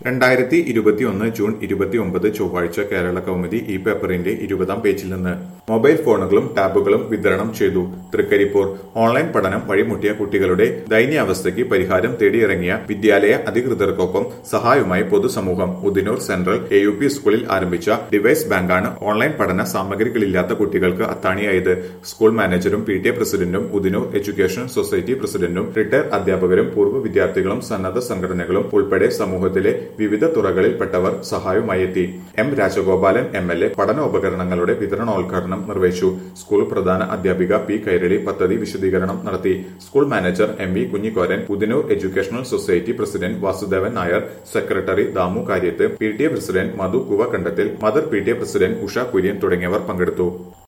രണ്ടായിരത്തി ഇരുപത്തിയൊന്ന് ജൂൺ ഇരുപത്തിയൊമ്പത് ചൊവ്വാഴ്ച കേരള കൗമുദി ഈ പേപ്പറിന്റെ ഇരുപതാം പേജിൽ നിന്ന് മൊബൈൽ ഫോണുകളും ടാബുകളും വിതരണം ചെയ്തു തൃക്കരിപ്പൂർ ഓൺലൈൻ പഠനം വഴിമുട്ടിയ കുട്ടികളുടെ ദയനീയാവസ്ഥയ്ക്ക് പരിഹാരം തേടിയിറങ്ങിയ വിദ്യാലയ അധികൃതർക്കൊപ്പം സഹായവുമായി പൊതുസമൂഹം Udinur central A U P സ്കൂളിൽ ആരംഭിച്ച ഡിവൈസ് ബാങ്കാണ് ഓൺലൈൻ പഠന സാമഗ്രികളില്ലാത്ത കുട്ടികൾക്ക് അത്താണിയായത് സ്കൂൾ മാനേജരും പി ടി എ പ്രസിഡന്റും ഉദിനൂർ എഡ്യൂക്കേഷൻ സൊസൈറ്റി പ്രസിഡന്റും റിട്ടയർ അധ്യാപകരും പൂർവ്വ വിദ്യാർത്ഥികളും സന്നദ്ധ സംഘടനകളും ഉൾപ്പെടെ സമൂഹത്തിലെ വിവിധ തുറകളിൽപ്പെട്ടവർ സഹായവുമായി എത്തി M Rajagopalan M L A പഠനോപകരണങ്ങളുടെ വിതരണോദ്ഘാടനം നിർവഹിച്ചു സ്കൂൾ പ്രധാന അധ്യാപിക പി കൈരളി പദ്ധതി വിശദീകരണം നടത്തി school manager M V Kunhikoran Puthinur educational society president Vasudevan Nair secretary Damu Karyath P T A president Madhu Kuvakkandathil mother P T A president Usha Kurian തുടങ്ങിയവർ പങ്കെടുത്തു